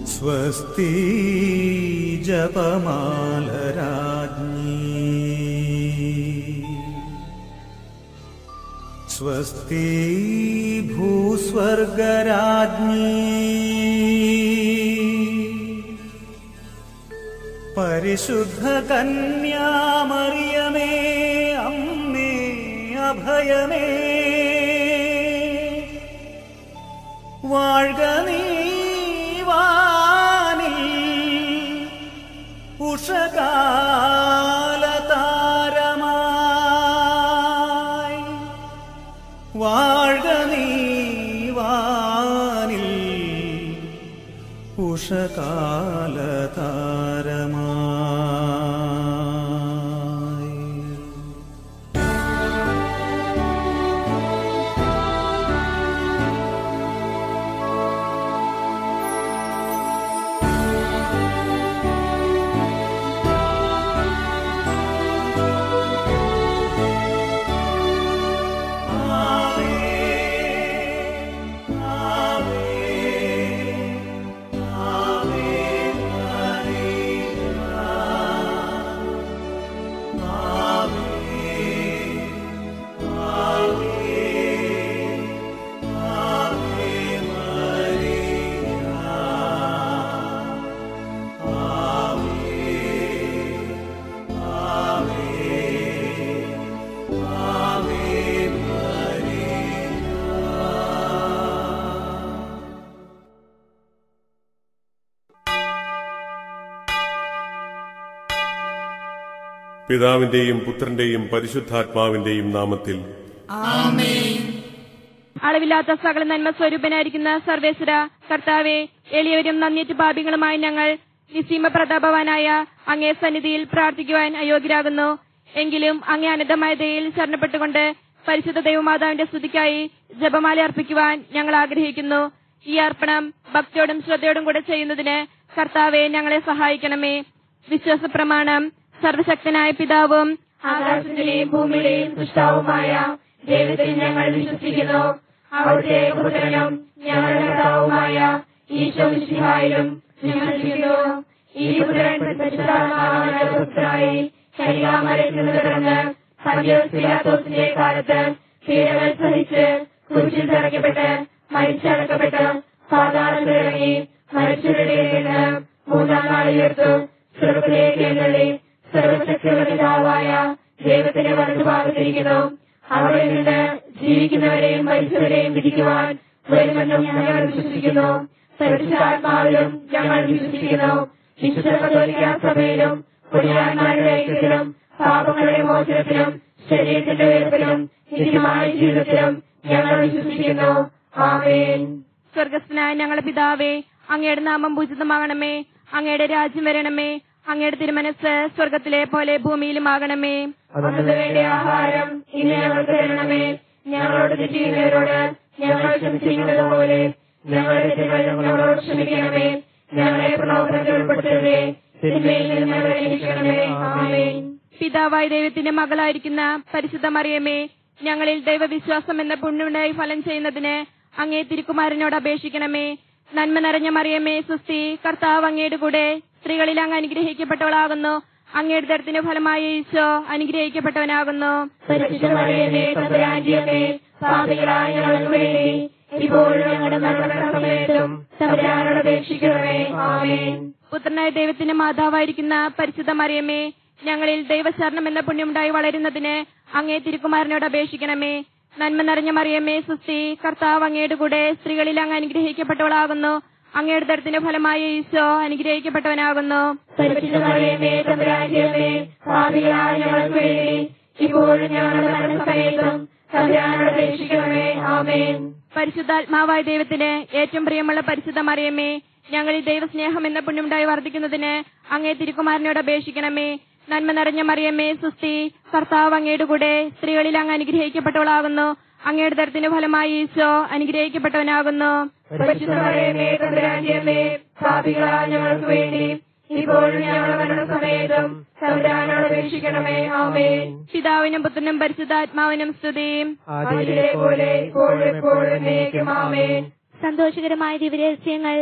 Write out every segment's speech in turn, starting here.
സ്വസ്തി ജപമാലരാജ്ഞി സ്വസ്തി ഭൂസ്വർഗരാജ്ഞി പരിശുദ്ധ കന്യാമറിയമേ അമ്മേ അഭയമേ വാഴ്ക നീ വാനിൽ ഉഷകാലതാരമായി വാഴ്ക നീ വാനിൽ ഉഷകാലതാരമായി പിതാവിന്റെയും പുത്രന്റെയും പരിശുദ്ധാത്മാവിന്റെയും നാമത്തിൽ അളവില്ലാത്ത സകല നന്മ സ്വരൂപനായിരിക്കുന്ന സർവേശ്വര കർത്താവെ എളിയവരും നന്ദിയറ്റ് പാപികളുമായി ഞങ്ങൾ നിസീമ പ്രതാപവാനായ അങ്ങേ സന്നിധിയിൽ പ്രാർത്ഥിക്കുവാൻ അയോഗ്യരാകുന്നു എങ്കിലും അങ്ങേ അനന്തമായ ദയയിൽ ശരണപ്പെട്ടുകൊണ്ട് പരിശുദ്ധ ദൈവമാതാവിന്റെ സ്തുതിക്കായി ജപമാല അർപ്പിക്കുവാൻ ഞങ്ങൾ ആഗ്രഹിക്കുന്നു ഈ അർപ്പണം ഭക്തിയോടും ശ്രദ്ധയോടും കൂടെ ചെയ്യുന്നതിന് കർത്താവെ ഞങ്ങളെ സഹായിക്കണമേ വിശ്വാസ പ്രമാണം സർവശക്തനായ പിതാവും ആകാശത്തിലെയും ഭൂമിയിലെയും സൃഷ്ടാവുമായ ദൈവത്തിൽ ഞങ്ങൾ വിശ്വസിക്കുന്നു അവിടുത്തെ പുത്രനും ഞങ്ങളുടെ കർത്താവുമായ ഈശോ മിശിഹായിലും ഞങ്ങൾ വിശ്വസിക്കുന്നു ഈ പുത്രൻ പരിശുദ്ധാത്മാവിനാൽ പുത്രനായി ശരീരാമരത്തിൽ നിന്ന് കിടന്ന് പന്തിയോസിലാത്തോസിന്റെ കാലത്ത് പീഡകൾ സഹിച്ച് കുരിശിൽ തറയ്ക്കപ്പെട്ട് മരിച്ചടക്കപ്പെട്ട് സാധാരണ ഇറങ്ങി മരിച്ചവരുടെ നിന്ന് മൂന്നാം നാൾ ഉയർത്തു സ്വർഗത്തിലേക്ക് എഴുന്നള്ളി സർവശക്തിയുള്ള പിതാവായ ദൈവത്തിന്റെ വലതുഭാഗത്തിരിക്കുന്നു അവിടെ നിന്ന് ജീവിക്കുന്നവരെയും മരിച്ചവരെയും വിധിക്കുവാൻ വരുമെന്നും ഞങ്ങൾ വിശ്വസിക്കുന്നു പരിശുദ്ധാത്മാവിലും ഞങ്ങൾ വിശ്വസിക്കുന്നു വിശുദ്ധ കത്തോലിക്ക സഭയിലും പുണ്യാന്മാരുടെ ഐക്യത്തിലും പാപങ്ങളുടെ മോചനത്തിലും ശരീരത്തിന്റെ ഉയർപ്പിലും നിത്യമായ ജീവിതത്തിലും ഞങ്ങൾ വിശ്വസിക്കുന്നു ആമേൻ സ്വർഗസ്ഥനായ ഞങ്ങളുടെ പിതാവേ അങ്ങയുടെ നാമം പൂജിതമാകണമേ അങ്ങയുടെ രാജ്യം വരണമേ അങ്ങയുടെ തിരുമനസ് സ്വർഗത്തിലെ പോലെ ഭൂമിയിലുമാകണമേ അന്നത് വേണ്ട ആഹാരം ഇന്ന് ഞങ്ങൾക്ക് തരണമേ ഞങ്ങളോട് തെറ്റിയുന്നവരോട് ഞങ്ങൾ ക്ഷമിച്ചിരിക്കുന്നത് പോലെ ഞങ്ങളുടെ തെറ്റുകൾ ഞങ്ങളോട് ക്ഷമിക്കണമേ ഞങ്ങളെ പ്രലോഭനത്തിൽ ഉൾപ്പെടുത്തരുതേ തിന്മയിൽ നിന്ന് ഞങ്ങളെ രക്ഷിക്കണമേ ആമേൻ പിതാവായ ദൈവത്തിന്റെ മകളായിരിക്കുന്ന പരിശുദ്ധ മറിയമേ ഞങ്ങളിൽ ദൈവവിശ്വാസം എന്ന പുണ്യമുണ്ടായി ഫലം ചെയ്യുന്നതിന് അങ്ങേ തിരുക്കുമാരനോട് അപേക്ഷിക്കണമേ നന്മ നിറഞ്ഞ മറിയമേ സുസ്തി കർത്താവ് അങ്ങയുടെ കൂടെ സ്ത്രീകളിൽ അങ്ങ് അനുഗ്രഹിക്കപ്പെട്ടവളാകുന്നു അങ്ങയുടെ ദരത്തിന്റെ ഫലമായി ഈശോ അനുഗ്രഹിക്കപ്പെട്ടവനാകുന്നു പരിശുദ്ധ മറിയമേ തമ്പുരാന്റിയമ്മേ പാപികളായ ഞങ്ങൾക്ക് വേണ്ടി ഇപ്പോഴും ഞങ്ങളുടെ മരണ സമയത്തും തമ്പുരാനോട് അപേക്ഷിക്കണമേ ആമേൻ പുത്രനായ ദൈവത്തിന്റെ മാതാവായിരിക്കുന്ന പരിശുദ്ധ മറിയമ്മേ ഞങ്ങളിൽ ദൈവശരണം എന്ന പുണ്യമുണ്ടായി വളരുന്നതിന് അങ്ങേ തിരുക്കുമാരനോട് അപേക്ഷിക്കണമേ നന്മ നിറഞ്ഞ മറിയമ്മേ സുസ്തി കർത്താവ് അങ്ങയുടെ കൂടെ സ്ത്രീകളിൽ അങ്ങ് അനുഗ്രഹിക്കപ്പെട്ടവളാകുന്നു അങ്ങയുടെ ദരത്തിന്റെ ഫലമായ ഈശോ അനുഗ്രഹിക്കപ്പെട്ടവനാകുന്നു പരിശുദ്ധ മറിയമ്മേ തമ്പുരാന്റിയമ്മേ പാപികളായ ഞങ്ങൾക്ക് വേണ്ടി ഇപ്പോഴും ഞങ്ങളുടെ മരണസമയത്തും തമ്പുരാനോട് അപേക്ഷിക്കണമേ ആമേൻ പരിശുദ്ധാത്മാവായ ദൈവത്തിന് ഏറ്റവും പ്രിയമുള്ള പരിശുദ്ധ മറിയമ്മേ ഞങ്ങളിൽ ദൈവസ്നേഹം എന്ന പുണ്യമുണ്ടായി വർദ്ധിക്കുന്നതിന് അങ്ങേ തിരുക്കുമാരനോട് അപേക്ഷിക്കണമേ നന്മ നിറഞ്ഞ മറിയമ്മേ സുസ്തി കർത്താവ് അങ്ങയുടെ കൂടെ സ്ത്രീകളിൽ അങ്ങ് അനുഗ്രഹിക്കപ്പെട്ടവളാകുന്നു അങ്ങയുടെ ദരത്തിന്റെ ഫലമായി ഈശോ അനുഗ്രഹിക്കപ്പെട്ടവനാകുന്നു പരിശുദ്ധ മറിയമ്മേ തമ്പുരാന്റിയമ്മേ പാപികളായ ഞങ്ങൾക്ക് വേണ്ടി ഇപ്പോഴും ഞങ്ങളുടെ മരണസമയത്തും തമ്പുരാനോട് അപേക്ഷിക്കണമേ ആമേൻ പിതാവിനും പുത്രനും പരിശുദ്ധാത്മാവിനും സ്തുതിയും അതിലെ പോലെ ഇപ്പോഴും എപ്പോഴും എന്നേക്കും ആമേൻ സന്തോഷകരമായ ദിവരഹസ്യങ്ങൾ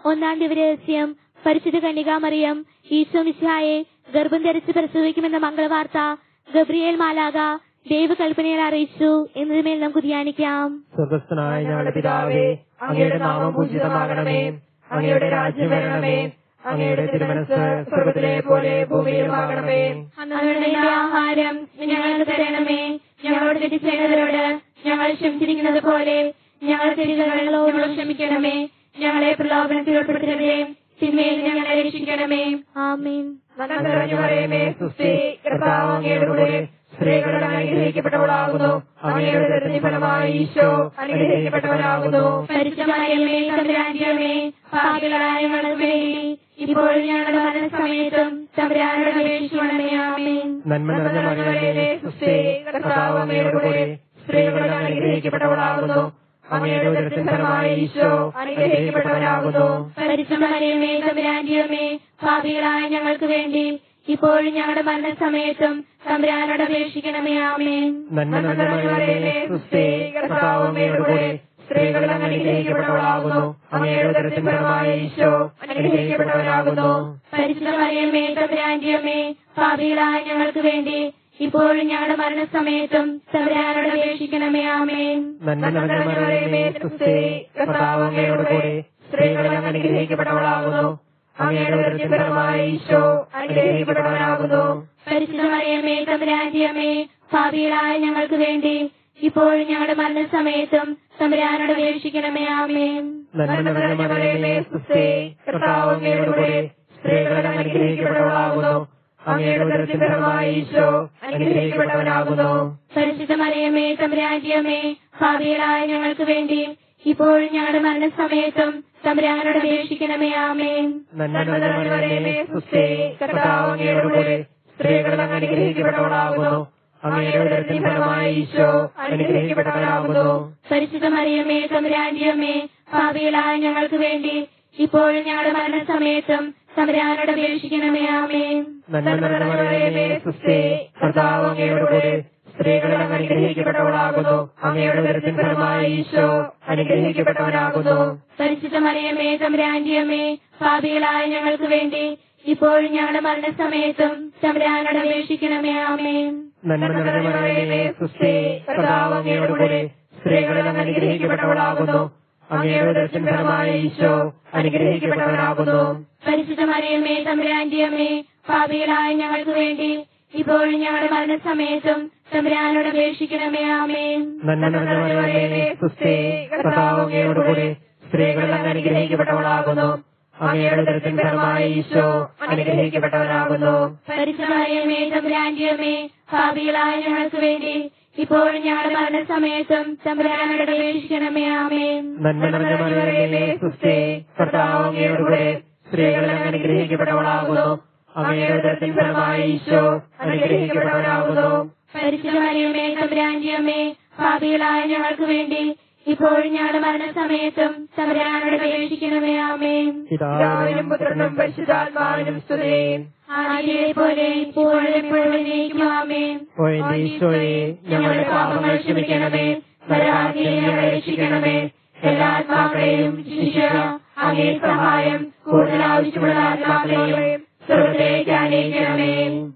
ഒന്നാം ദിവരഹസ്യം പരിശുദ്ധ കന്യകാമറിയം ഈശോ മിശിഹായെ ഗർഭം ധരിച്ച് പ്രസവിക്കുമെന്ന മംഗളവാർത്ത ഗബ്രിയേൽ മാലാക ദൈവകൽപ്പനയിൽ അറിയിച്ചു എന്നതിന്മേൽ നമുക്ക് ധ്യാനിക്കാം സ്വർഗസ്ഥനായ ഞങ്ങളുടെ പിതാവേ അങ്ങയുടെ നാമം പൂജിതമാകണമേ അങ്ങയുടെ രാജ്യം വരണമേ അങ്ങയുടെ തിരുമനസ് സ്വർഗത്തിലെ പോലെ ഭൂമിയിലുമാകണമേ അന്നവരുടെ ആഹാരം ഞങ്ങൾക്ക് തരണമേ ഞങ്ങളോട് തെറ്റ് ചെയ്യുന്നവരോട് ഞങ്ങൾ ക്ഷമിച്ചിരിക്കുന്നത് പോലെ ഞങ്ങൾ തെറ്റുകളോട് ക്ഷമിക്കണമേ ഞങ്ങളെ പ്രലോഭനത്തിൽ ഉൾപ്പെടുത്തരുതേ തിന്മയിൽ ഞങ്ങളെ രക്ഷിക്കണമേ ആമേൻ നന്മ നിറഞ്ഞു പറയുമേ സുസ്ഥി കർത്താവ് അങ്ങയുടെ കൂടെ സ്ത്രീകളുടെ അനുഗ്രഹിക്കപ്പെട്ടവളാകുന്നു അങ്ങയുടെ ഉദരത്തിൻ ഫലമായി ഈശോ അനുഗ്രഹിക്കപ്പെട്ടവനാകുന്നു പരിശുദ്ധമറിയമേ തമ്പുരാന്റിയമേ പാപികളായ ഞങ്ങൾക്ക് വേണ്ടി ഇപ്പോൾ ഞങ്ങളുടെ മരണസമയത്തും തമ്പുരാനോട് അപേക്ഷിക്കണമേ ആമേൻ നന്മ നിറഞ്ഞ മറിയമേ സുസ്ഥി കർത്താവ് അങ്ങയുടെ കൂടെ സ്ത്രീകളുടെ അനുഗ്രഹിക്കപ്പെട്ടവളാകുന്നു അങ്ങയുടെ ഉദരത്തിൻ ഫലമായി ഈശോ അനുഗ്രഹിക്കപ്പെട്ടവനാകുന്നു പരിശുദ്ധമറിയമേ തമ്പുരാന്റിയമേ പാപികളായ ഞങ്ങൾക്ക് വേണ്ടി ഇപ്പോഴും ഞങ്ങളുടെ മരണസമയത്തും തമ്പുരാനോട് അപേക്ഷിക്കണമേ ആമേൻ നന്മ നിറഞ്ഞ മറിയമേ സുസ്ഥി കർത്താവ് അങ്ങയുടെ കൂടെ സ്ത്രീകളുടെ അനുഗ്രഹിക്കപ്പെട്ടവളാകുന്നു അങ്ങയുടെ ഉദരത്തിൻ ഫലമായി ഈശോ അനുഗ്രഹിക്കപ്പെട്ടവനാകുന്നു പരിശുദ്ധമറിയമേ തമ്പുരാന്റിയമേ പാപികളായ ഞങ്ങൾക്ക് വേണ്ടി ഇപ്പോഴും ഞങ്ങളുടെ മരണസമയത്തും തമ്പുരാനോട് അപേക്ഷിക്കണമേ ആമേൻ നന്മ നിറഞ്ഞ മറിയമേ സുസ്ഥി കർത്താവ് അങ്ങയുടെ കൂടെ സ്ത്രീകളിൽ അനുഗ്രഹിക്കപ്പെട്ടവളാകുന്നു അങ്ങയുടെ ഉദരത്തിൻ ഫലമായി ഈശോ അനുഗ്രഹിക്കപ്പെട്ടവനാകുന്നു പരിശുദ്ധമറിയമേ തമ്പുരാന്റിയമേ പാപികളായ ഞങ്ങൾക്ക് വേണ്ടി ഇപ്പോഴും ഞങ്ങളുടെ മരണസമയത്തും തമ്പുരാനോട് അപേക്ഷിക്കണമേ ആമേൻ നന്മ നിറഞ്ഞ മറിയമേ സുസ്ഥി കർത്താവ് അങ്ങയുടെ കൂടെ സ്ത്രീകളിൽ അനുഗ്രഹിക്കപ്പെട്ടവളാകുന്നു അങ്ങയുടെ ഉദരത്തിൻ ഫലമായി ഈശോ അനുഗ്രഹിക്കപ്പെട്ടവനാകുന്നു പരിശുദ്ധമറിയമേ തമ്പുരാന്റിയമേ ഭാവികളായ ഞങ്ങൾക്ക് വേണ്ടി ഇപ്പോഴും ഞങ്ങളുടെ മരണസമയത്തും തമ്പുരാനോട് അപേക്ഷിക്കണമേ ആമേൻ നന്മ നിറഞ്ഞ മറിയമേ സുസ്ഥി കർത്താവ് അങ്ങയുടെ കൂടെ സ്ത്രീകളിൽ അനുഗ്രഹിക്കപ്പെട്ടവളാകുന്നു അങ്ങയുടെ ഉദരത്തിൻ ഫലമായി ഈശോ അനുഗ്രഹിക്കപ്പെട്ടവനാകുന്നു പരിശുദ്ധമറിയമേ തമ്പുരാന്റിയമേ ഭാവികളായ ഞങ്ങൾക്ക് വേണ്ടി ഇപ്പോഴും ഞങ്ങളുടെ മരണസമയത്തും തമ്പുരാനോട് അപേക്ഷിക്കണമേ ആമേൻ നന്മ നിറഞ്ഞ മറിയമേ സുസ്ഥി കർത്താവ് അങ്ങയുടെ കൂടെ സ്ത്രീകളിൽ അനുഗ്രഹിക്കപ്പെട്ടവളാകുന്നു അങ്ങയുടെ ഉദരത്തിൻ ഫലമായി ഈശോ അനുഗ്രഹിക്കപ്പെട്ടവനാകുന്നു പരിശുദ്ധമറിയമേ തമ്പുരാന്റിയമേ ഭാവികളായ ഞങ്ങൾക്ക് വേണ്ടി ഇപ്പോഴും ഞങ്ങളുടെ മരണസമയത്തും തമ്പുരാനോട് അപേക്ഷിക്കണമേ ആമേൻ നന്മ നിറഞ്ഞ മറിയമേ സുസ്ഥി കർത്താവ് അങ്ങയുടെ കൂടെ സ്ത്രീകളിൽ അനുഗ്രഹിക്കപ്പെട്ടവളാകുന്നു അങ്ങയുടെ ഉദരത്തിൻ ഫലമായി ഈശോ അനുഗ്രഹിക്കപ്പെട്ടവനാകുന്നു പരിശുദ്ധമറിയമേ തമ്പുരാന്റിയമേ ഭാവികളായ ഞങ്ങൾക്ക് വേണ്ടി ഇപ്പോഴും ഞങ്ങളുടെ മരണസമയത്തും തമ്പുരാനോട് അപേക്ഷിക്കണമേ ആമേൻ നന്മ നിറഞ്ഞ മറിയമേ സുസ്ഥി കർത്താവ് അങ്ങയുടെ കൂടെ സ്ത്രീകളിൽ അനുഗ്രഹിക്കപ്പെട്ടവളാകുന്നു അങ്ങയുടെ ഉദരത്തിൻ ഫലമായി ഈശോ അനുഗ്രഹിക്കപ്പെട്ടവനാകുന്നു പരിശുദ്ധമറിയമേ തമ്പുരാന്റിയമേ ഭാവികളായ ഞങ്ങൾക്ക് വേണ്ടി ഇപ്പോഴും ഞങ്ങളുടെ മരണസമയത്തും തമ്പുരാനോട് അപേക്ഷിക്കണമേ ആമേൻ നന്മ നിറഞ്ഞ മറിയമേ സുസ്ഥി കർത്താവ് അങ്ങയുടെ കൂടെ സ്ത്രീകളിൽ അനുഗ്രഹിക്കപ്പെട്ടവളാകുന്നു അങ്ങയുടെ ഉദരത്തിൻ ഫലമായി ഈശോ അനുഗ്രഹിക്കപ്പെട്ടവനാകുന്നു പരിശുദ്ധമറിയമേ തമ്പുരാന്റിയമേ ഭാവികളായ ഞങ്ങൾക്ക് വേണ്ടി ഇപ്പോഴും ഞങ്ങളുടെ മരണസമയത്തും തമ്പുരാനോട് അപേക്ഷിക്കണമേ ആമേൻ പിതാവിനും പുത്രനും പരിശുദ്ധാത്മാവിനും സ്തുതിയും ആദ്യത്തെ പോലെ ഇപ്പോഴും എപ്പോഴും എന്നേക്കും ആമേൻ ഓ എന്റെ ഈശോയെ ഞങ്ങളുടെ പാപങ്ങൾ ക്ഷമിക്കണമേ നരകാഗ്നിയിൽ ഞങ്ങളെ രക്ഷിക്കണമേ എല്ലാ ആത്മാക്കളെയും ശിക്ഷ അങ്ങേ സഹായം കൂടുതൽ ആവശ്യമുള്ള ആത്മാക്കളെയും സ്വർഗത്തിലേക്ക് അനയിക്കണമേ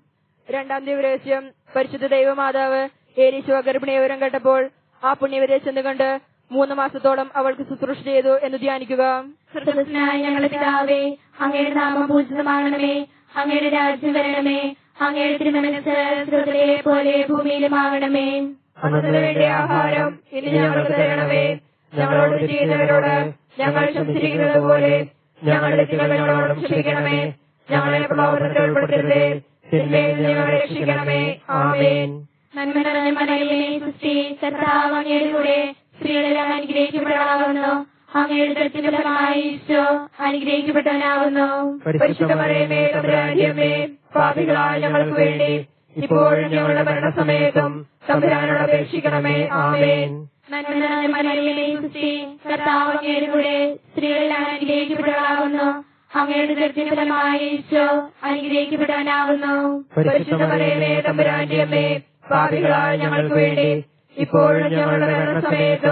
രണ്ടാം ദിവരഹസ്യം പരിശുദ്ധ ദൈവമാതാവ് ഏലീശോ ഗർഭിണിയെ വിവരം കേട്ടപ്പോൾ ആ പുണ്യവരെ ചെന്നുകൊണ്ട് മൂന്ന് മാസത്തോളം അവൾക്ക് ശുശ്രൂഷ ചെയ്തു എന്ന് ധ്യാനിക്കുക സ്വർഗസ്നായ ഞങ്ങളുടെ പിതാവേ അങ്ങയുടെ നാമം പൂജിതമാകണമേ അങ്ങയുടെ രാജ്യം വരണമേ അങ്ങയുടെ തിരുമനസ് സ്രോതലെ പോലെ ഭൂമിയിലുമാകണമേ അന്നു വേണ്ട ആഹാരം ഇനി ഞങ്ങൾക്ക് തരണമേ ഞങ്ങളോട് ചെയ്യുന്നവരോട് ഞങ്ങൾ ക്ഷമിച്ചിരിക്കുന്നത് പോലെ ഞങ്ങളുടെ തെറ്റുകൾ ഞങ്ങളോടും ക്ഷമിക്കണമേ ഞങ്ങളെ പ്രലോഭനത്തിൽ ഉൾപ്പെടുത്തരുതേ തിന്മയിൽ നിന്ന് ഞങ്ങളെ രക്ഷിക്കണമേ ആമേൻ നന്മ നിറഞ്ഞ മലയിലെ സൃഷ്ടി കർത്താവ് അങ്ങയുടെ കൂടെ സ്ത്രീകളെല്ലാം അനുഗ്രഹിക്കപ്പെട്ടവളാകുന്നു അങ്ങയുടെ ദൃത്തിന്റെ ഫലമായി ഈശോ അനുഗ്രഹിക്കപ്പെട്ടവനാകുന്നു പരിശുദ്ധ മറിയമേ തമ്പുരാന്റിയമ്മേ പാപികളായ ഞങ്ങൾക്ക് വേണ്ടി ഇപ്പോഴും ഞങ്ങളുടെ മരണസമയത്തും തമ്പുരാനോട് അപേക്ഷിക്കണമേ ആമേൻ നന്മ നിറഞ്ഞ മലയിലെ സൃഷ്ടി കർത്താവ് അങ്ങയുടെ കൂടെ സ്ത്രീകളെല്ലാം അനുഗ്രഹിക്കപ്പെട്ടവളാകുന്നു അങ്ങയുടെ ദൃത്തിന്റെ ഫലമായി ഈശോ അനുഗ്രഹിക്കപ്പെട്ടവനാകുന്നു പരിശുദ്ധ മറിയമേ തമ്പുരാന്റിയമ്മേ പാപികളായ ഞങ്ങൾക്ക് വേണ്ടി ഇപ്പോഴും ഞങ്ങളുടെ മരണസമയത്തും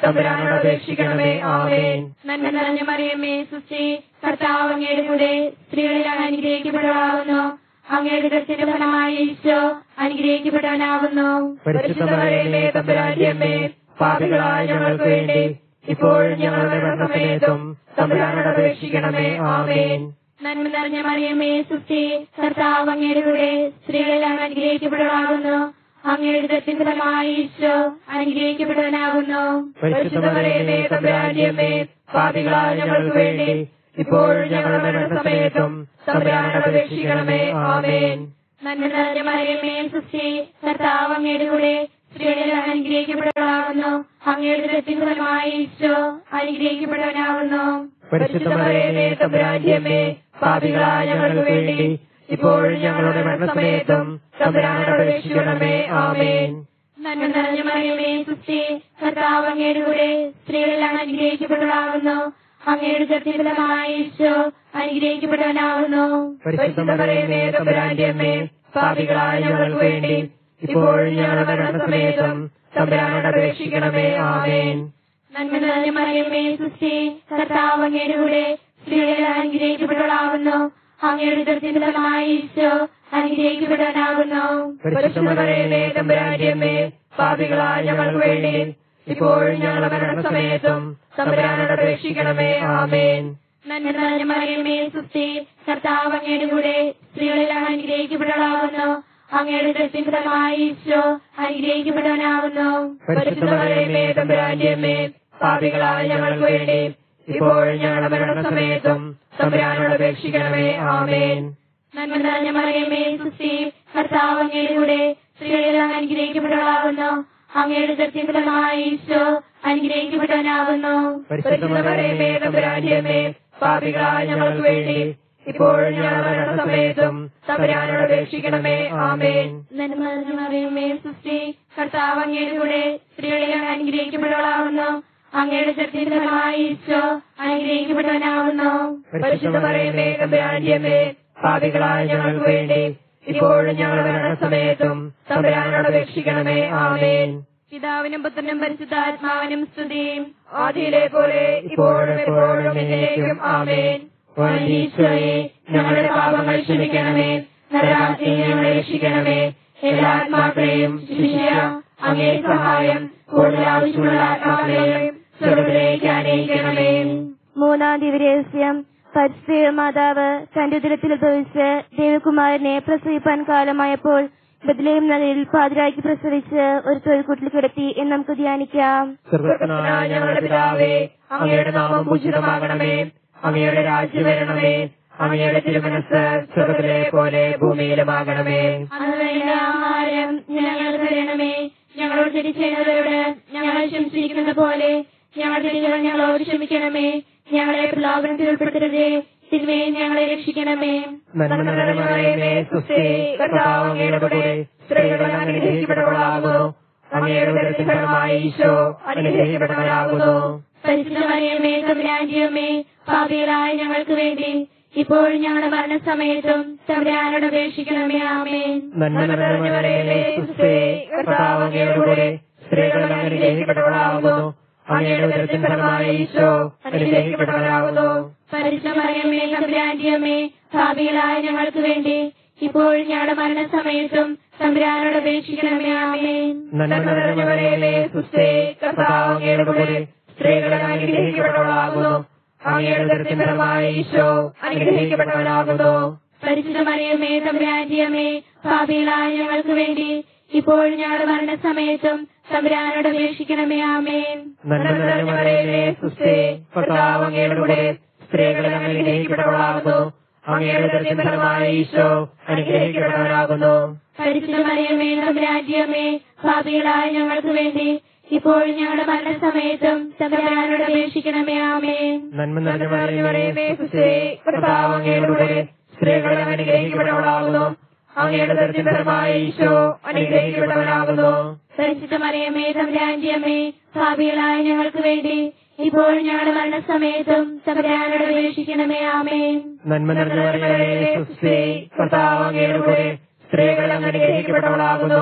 തമ്പുരാനോട് അപേക്ഷിക്കണമേ ആമേൻ നന്മ നിറഞ്ഞ മറിയമ്മേ സുസ്തി കർത്താവ് അങ്ങയുടെ കൂടെ സ്ത്രീകളിലാണ് അനുഗ്രഹിക്കപ്പെട്ടവളാകുന്നു അങ്ങയുടെ ദൃശ്യന്റെ ഫലമായി ഈശോ അനുഗ്രഹിക്കപ്പെട്ടവനാകുന്നു പരിശുദ്ധ മറിയമേ തമ്പുരാന്റെ അമ്മേ പാപികളായ ഞങ്ങൾക്ക് വേണ്ടി ഇപ്പോഴും ഞങ്ങളുടെ മരണസമയത്തും തമ്പുരാനോട് അപേക്ഷിക്കണമേ ആമേൻ നന്മ നിറഞ്ഞ മറിയമ്മേ സുസ്തി കർത്താവ് അങ്ങയുടെ കൂടെ സ്ത്രീകളിലാണ് അനുഗ്രഹിക്കപ്പെട്ടവളാകുന്നു അങ്ങയുടെ ദൃശ്യന്റെ ഫലമായി ഈശോ അനുഗ്രഹിക്കപ്പെട്ടവനാകുന്നു പരിശുദ്ധ മറിയമേ തമ്പുരാന്റെ അമ്മേ പാപികളായ ഞങ്ങൾക്ക് വേണ്ടി ഇപ്പോഴും ഞങ്ങളുടെ മരണസമയത്തും തമ്പുരാനോട് അപേക്ഷിക്കണമേ ആമേൻ നന്മ നിറഞ്ഞ മറിയമ്മേ സുസ്തി കർത്താവ് അങ്ങയുടെ കൂടെ സ്ത്രീകളിലാണ് അനുഗ്രഹിക്കപ്പെട്ടവളാകുന്നു അങ്ങയുടെ ദൃശ്യന്റെ ഫലമായി ഈശോ അനുഗ്രഹിക്കപ്പെട്ടവനാകുന്നു പരിശുദ്ധ മറിയമേ തമ്പുരാന്റെ അമ്മേ പാപികളായ ഞങ്ങൾക്ക് വേണ്ടി ഇപ്പോഴും ഞങ്ങളുടെ മരണസമയത്തും തമ്പുരാനോട് അപേക്ഷിക്കണമേ ആമേൻ നന്മ നിറഞ്ഞ മറിയമേ സുസ്തി കർത്താവ് അങ്ങയുടെ കൂടെ സ്ത്രീകളെല്ലാം അനുഗ്രഹിക്കപ്പെട്ടവളാകുന്നു അങ്ങയുടെ ദൃശ്യഫലമായി ഈശോ അനുഗ്രഹിക്കപ്പെട്ടവനാകുന്നു പരിശുദ്ധ മറിയമേ തമ്പുരാന്റെ അമ്മേ പാപികളായ ഞങ്ങൾക്ക് വേണ്ടി ഇപ്പോഴും ഞങ്ങളുടെ മരണസമയത്തും തമ്പുരാനോട് അപേക്ഷിക്കണമേ ആമേൻ നന്മ നിറഞ്ഞ മറിയമേ സുസ്തി കർത്താവ് അങ്ങയുടെ കൂടെ സ്ത്രീകളെല്ലാം അനുഗ്രഹിക്കപ്പെട്ടവളാകുന്നു അങ്ങയുടെ ദൃശ്യഫലമായി ഈശോ അനുഗ്രഹിക്കപ്പെട്ടവനാകുന്നു പരിശുദ്ധ മറിയമേ തമ്പുരാന്റെ അമ്മേ പാപികളായ ഞങ്ങൾക്ക് വേണ്ടി ഇപ്പോഴും ഞങ്ങളുടെ മരണസമയത്തും തമ്പുരാനോട് അപേക്ഷിക്കണമേ ആമേൻ നന്മ നിറഞ്ഞ മറിയമേ സുസ്തി കർത്താവ് അങ്ങയുടെ കൂടെ സ്ത്രീകളെല്ലാം അനുഗ്രഹിക്കപ്പെട്ടവളാകുന്നു അങ്ങയുടെ ദൃശ്യഫലമായി ഈശോ അനുഗ്രഹിക്കപ്പെട്ടവനാകുന്നു പരിശുദ്ധ മറിയമേ തമ്പുരാന്റെ അമ്മേ പാപികളായ ഞങ്ങൾക്ക് വേണ്ടി ഇപ്പോഴും ഞങ്ങളുടെ മരണസമയത്തും തമ്പുരാനോട് അപേക്ഷിക്കണമേ ആമേൻ നന്മ നിറഞ്ഞ മറിയമേ സുസ്തി കർത്താവ് അങ്ങയുടെ കൂടെ സ്ത്രീകളെല്ലാം അനുഗ്രഹിക്കപ്പെട്ടവളാകുന്നു അങ്ങയുടെ ദൃശ്യഫലമായി ഈശോ അനുഗ്രഹിക്കപ്പെട്ടവനാകുന്നു പരിശുദ്ധ മറിയമേ തമ്പുരാന്റെ അമ്മേ പാപികളായ ഞങ്ങൾക്ക് വേണ്ടി ഇപ്പോഴും ഞങ്ങളുടെ മരണസമയത്തും തമ്പുരാനോട് അപേക്ഷിക്കണമേ ആമേൻ നന്മ നിറഞ്ഞ മറിയമേ സുസ്തി കർത്താവ് അങ്ങയുടെ കൂടെ സ്ത്രീകളെല്ലാം അനുഗ്രഹിക്കപ്പെട്ടവളാകുന്നു അങ്ങയുടെ ദൃശ്യഫലമായി ഈശോ അനുഗ്രഹിക്കപ്പെട്ടവനാകുന്നു പരിശുദ്ധ മറിയമേ തമ്പുരാന്റെ അമ്മേ പാപികളായ ഞങ്ങൾക്ക് വേണ്ടി ഇപ്പോഴും ഞങ്ങളുടെ മരണസമയത്തും തമ്പുരാനോട് അപേക്ഷിക്കണമേ ആമേൻ പിതാവിനും പുത്രനും പരിശുദ്ധാത്മാവിനും സ്തുതിയും ആദിയിലെ പോലെ ഇപ്പോഴും എപ്പോഴും എന്നേക്കും ആമേൻ ഓ ഈശോയെ ഞങ്ങളുടെ പാപങ്ങൾ ക്ഷമിക്കണമേ നരകാഗ്നിയിൽ ഞങ്ങളെ രക്ഷിക്കണമേ എല്ലാ ആത്മാക്കളെയും ശിഷ്യ അങ്ങേ സഹായം കൂടുതൽ ആവശ്യമുള്ള ആത്മാക്കളെയും സ്വർഗത്തിലേക്ക് അനയിക്കണമേ മൂന്നാം ദിവരഹസ്യം പരിസ്ഥിതി മാതാവ് തന്റെ ഉദരത്തിൽ ഉദ്ഭവിച്ച് ദേവകുമാരനെ പ്രസവിപ്പാൻ കാലമായപ്പോൾ ബദലേം നദിയിൽ പാതിരാക്കി പ്രസവിച്ച് ഒരു തൊഴിൽക്കൂട്ടിൽ കിടത്തി എന്ന് നമുക്ക് ധ്യാനിക്കാം സ്വർഗസ്ഥനായ ഞങ്ങളുടെ പിതാവേ അങ്ങയുടെ നാമം പൂജിതമാകണമേ അങ്ങയുടെ രാജ്യം വരണമേ അങ്ങയുടെ തിരുമനസ് സ്വർഗത്തിലെ പോലെ ഭൂമിയിലുമാകണമേ അന്ന് വേണ്ട ആഹാരം ഞങ്ങൾക്ക് തരണമേ ഞങ്ങളോട് തെറ്റി ചെയ്യുന്നവരോട് ഞങ്ങൾ ക്ഷമിച്ചിരിക്കുന്നത് പോലെ ഞങ്ങളുടെ തെറ്റുകൾ ഞങ്ങളോട് ക്ഷമിക്കണമേ ഞങ്ങളെ പ്രലോഭനത്തിൽ ഉൾപ്പെടുത്തരുതേ തിന്മയെ ഞങ്ങളെ രക്ഷിക്കണമേ നന്മ നിറഞ്ഞ മറിയമേ സുസ്ഥി കർത്താവ് അങ്ങയുടെ കൂടെ സ്ത്രീകൾ അനുഗ്രഹിക്കപ്പെട്ടവളാകുന്നു അങ്ങയുടെ ഉദരത്തിൻ ഫലമായി ഈശോ അനുഗ്രഹിക്കപ്പെട്ടവനാകുന്നു പരിശുദ്ധ മറിയമേ തമ്പുരാന്റിയമ്മേ പാപികളായ ഞങ്ങൾക്ക് വേണ്ടി ഇപ്പോഴും ഞങ്ങളുടെ മരണസമയത്തും തമ്പുരാനോട് അപേക്ഷിക്കണമേ ആമേ നന്മ നിറഞ്ഞ മറിയമേ സുസ്ഥി കർത്താവ് അങ്ങയുടെ കൂടെ സ്ത്രീകൾ അനുഗ്രഹിക്കപ്പെട്ടവളാകുന്നു അങ്ങയുടെ ഉദരത്തിൻ ഫലമായി ഈശോ അനുഗ്രഹിക്കപ്പെട്ടവനാകുന്നു പരിശുദ്ധ മറിയമേ തമ്പുരാന്റിയമ്മേ പാപികളായ ഞങ്ങൾക്ക് വേണ്ടി ഇപ്പോഴും ഞങ്ങളുടെ മരണസമയത്തും തമ്പുരാനോട് അപേക്ഷിക്കണമേ ആമേ നന്മ നിറഞ്ഞ മറിയമേ സുസ്ഥി കർത്താവ് അങ്ങയുടെ കൂടെ സ്ത്രീകൾ അനുഗ്രഹിക്കപ്പെട്ടവളാകുന്നു അങ്ങയുടെ ഉദരത്തിൻ ഫലമായി ഈശോ അനുഗ്രഹിക്കപ്പെട്ടവനാകുന്നു പരിശുദ്ധ മറിയമേ തമ്പുരാന്റിയമ്മേ പാപികളായ ഞങ്ങൾക്ക് വേണ്ടി ഇപ്പോഴും ഞങ്ങളുടെ മരണസമയത്തും തമ്പുരാനോട് അപേക്ഷിക്കണമേ ആമേ നന്മ നിറഞ്ഞ മറിയമേ സുസ്ഥി കർത്താവ് അങ്ങയുടെ കൂടെ സ്ത്രീകൾ അനുഗ്രഹിക്കപ്പെട്ടവളാകുന്നു അങ്ങയുടെ ഉദരത്തിൻ ഫലമായി ഈശോ അനുഗ്രഹിക്കപ്പെട്ടവനാകുന്നു പരിശുദ്ധ മറിയമേ തമ്പുരാന്റിയമ്മേ പാപികളായ ഞങ്ങൾക്ക് വേണ്ടി ഇപ്പോഴും ഞങ്ങളുടെ മരണസമയത്തും തമ്പുരാനോട് അപേക്ഷിക്കണമേ ആമേ നന്മ നിറഞ്ഞ മറിയമേ സുസ്ഥി കർത്താവ് അങ്ങയുടെ കൂടെ സ്ത്രീകൾ അനുഗ്രഹിക്കപ്പെട്ടവളാകുന്നു അങ്ങയുടെ ഉദരത്തിൻ ഫലമായി ഈശോ അനുഗ്രഹിക്കപ്പെട്ടവനാകുന്നു പരിശുദ്ധ മറിയമേ തമ്പുരാന്റിയമ്മേ പാപികളായ ഞങ്ങൾക്ക് വേണ്ടി ഇപ്പോഴും ഞങ്ങളുടെ മരണസമയത്തും തമ്പുരാനോട് അപേക്ഷിക്കണമേ ആമേ നന്മ നിറഞ്ഞ മറിയമേ സുസ്ഥി കർത്താവ് അങ്ങയുടെ കൂടെ സ്ത്രീകൾ അനുഗ്രഹിക്കപ്പെട്ടവളാകുന്നു